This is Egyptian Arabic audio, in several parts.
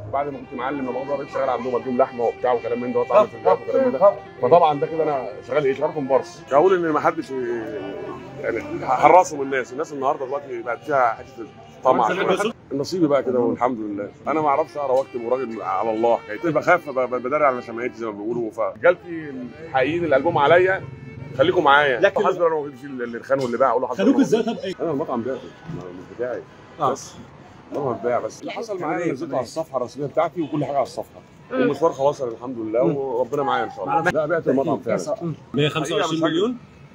بعد ما كنت معلم لما بقدر شغال عندهم اديهم لحمه وبتاع وكلام من ده واطعم في البيت وكلام من ده فطبعا ده كده انا شغال ايه شغال كومبارس اقول ان ما حدش يعني حرصهم الناس الناس النهارده دلوقتي بقت فيها حته طمع نصيبي بقى كده والحمد لله انا ما اعرفش اقرا واكتب وراجل على الله حكايتي بخاف ب- ب- بداري على شمعتي زي ما بيقولوا فرجالتي الحقيقيين اللي قلبهم عليا خليكم معايا لكن- حسبي انا وجدت فيه اللي خان واللي باع اقول له حسبي خلوك الله ازاي طب ايه انا المطعم بتاعي مش بتاعي آه. بس المطعم بتاعي بس اللي حصل معايا تمام، نزلت تمام. على الصفحه الرسميه بتاعتي وكل حاجه على الصفحه والمشوار خلاص الحمد لله وربنا معايا ان شاء الله لا بعت المطعم فعلا 125 مليون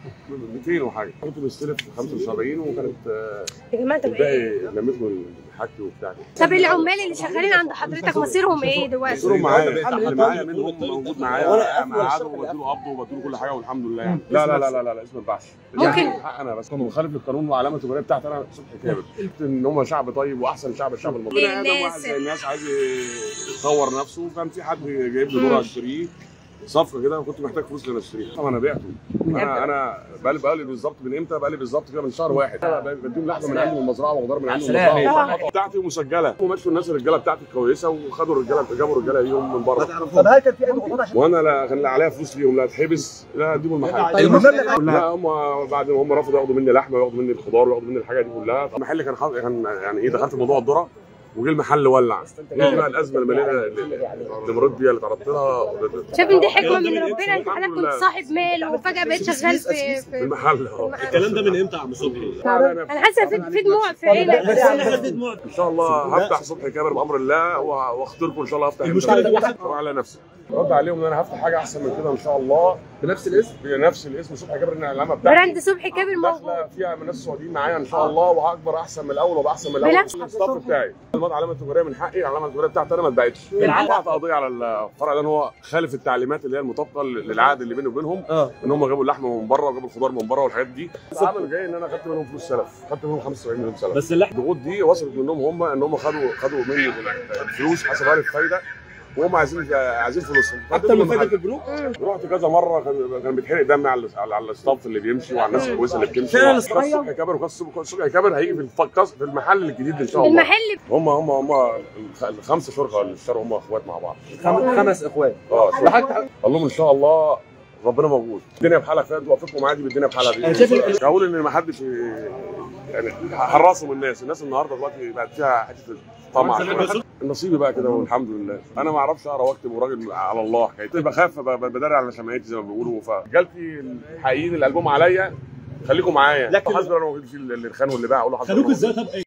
200 وحاجه كنت مستلف 75 وكانت آه، يا جماعه طب الباقي ايه لميته حاجتي وبتاعتي طب العمال اللي شغالين عند حضرتك مصيرهم ايه دلوقتي؟ مصيرهم معايا اللي معايا منهم موجود معايا معاده وبديله قبضه وبديله كل حاجه والحمد لله يعني لا لا لا لا لا, لا اسم البحث ممكن- يعني حق انا بس كنت مخالف للقانون وعلامه التجاريه بتاعتي انا صبحي كامل قلت ان هم شعب طيب واحسن شعب الشعب المصري للناس. بني آدم واحد زي الناس عايز يطور نفسه وكان في حد جايب لي دور اشتريه صفقه كده وكنت محتاج فلوس عشان اشتريه طبعا انا بعته انا انا بقالي بقالي بالظبط من امتى بقالي بالظبط كده من شهر واحد انا بديهم لحمه من عندي من المزرعه وخضار من عندي من سلام. المزرعه بتاعتي مسجله ومشوا الناس الرجاله بتاعتي كويسه وخدوا الرجاله جابوا الرجاله ليهم من بره طب هل كان في اي ضغوطات عشان وانا لا كان لا عليها فلوس ليهم لا اتحبس لا اديهم المحل طيب المبلغ لا هم بعد ما هم رفضوا ياخدوا مني لحمه وياخدوا مني الخضار وياخدوا مني الحاجه دي كلها المحل كان حاط كان يعني ايه دخلت في موضوع الذره وجه المحل ولع هي بقى الازمه الماليه اللي اللي مريت بيها اللي تعرضت لها شايف ان دي حكمه من الكلام ده ربنا انت حضرتك الحمد كنت لله. صاحب مال وفجاه بقيت شغال في في في المحل اه الكلام ده من امتى يا عم صبحي؟ انا حاسه في في دموع في عينك ان شاء الله هفتح صبحي كامل بامر الله واختاركم ان شاء الله افتح المشكلة دي واحد- على نفسي رد عليهم ان انا هفتح حاجه احسن من كده ان شاء الله بنفس الاسم بنفس الاسم صبحي كامل ان العلامه بتاعتي براند صبحي كامل موجود داخله فيها من ناس سعوديين معايا ان شاء الله وهكبر احسن من الاول وابقى احسن من الاول بنفس الستاف بتاعي الموضوع علامه تجاريه من حقي العلامه التجاريه بتاعتي انا ما اتباعتش رفعت قضيه على الفرع ده ان هو خالف التعليمات اللي هي المطابقه للعقد اللي بيني وبينهم اه ان هم جابوا اللحمه من بره وجابوا الخضار من بره والحاجات دي العمل جاي ان انا خدت منهم فلوس سلف خدت منهم 75 مليون سلف بس اللحمه الضغوط دي وصلت منهم هم ان هم خدوا خدوا مني الفلوس حسبها لي الفايده وهم عايزين عايزين فلوسهم اكتر من فايده البنوك رحت كذا مره كان كان بيتحرق دمي على على, على الستاف اللي بيمشي وعلى الناس الكويسه اللي بتمشي فعلا وكاس صبحي كابر وكاس صبحي كابر هيجي في الفكاس في المحل الجديد ان شاء الله المحل هم هم هم الخ- الخمسه شركاء اللي اشتروا هم اخوات مع بعض خم- خمس اخوات اه شركاء. قال لهم ان شاء الله ربنا موجود الدنيا بحالها فيها توافقكم عادي بالدنيا بحالها أنا شايف دي اقول ان ما حدش يعني حرصهم الناس الناس النهارده دلوقتي بقت فيها حته طمع نصيبي بقى كده والحمد لله انا ما اعرفش اقرا واكتب وراجل على الله حكايتي بخاف ب- ب- بداري على شمعتي زي ما بيقولوا فرجالتي الحقيقيين اللي قلبهم عليا خليكم معايا لكن- حسبي انا وجدت فيه اللي خان واللي باع اقول له حسبي خلوك الله ازاي طب ايه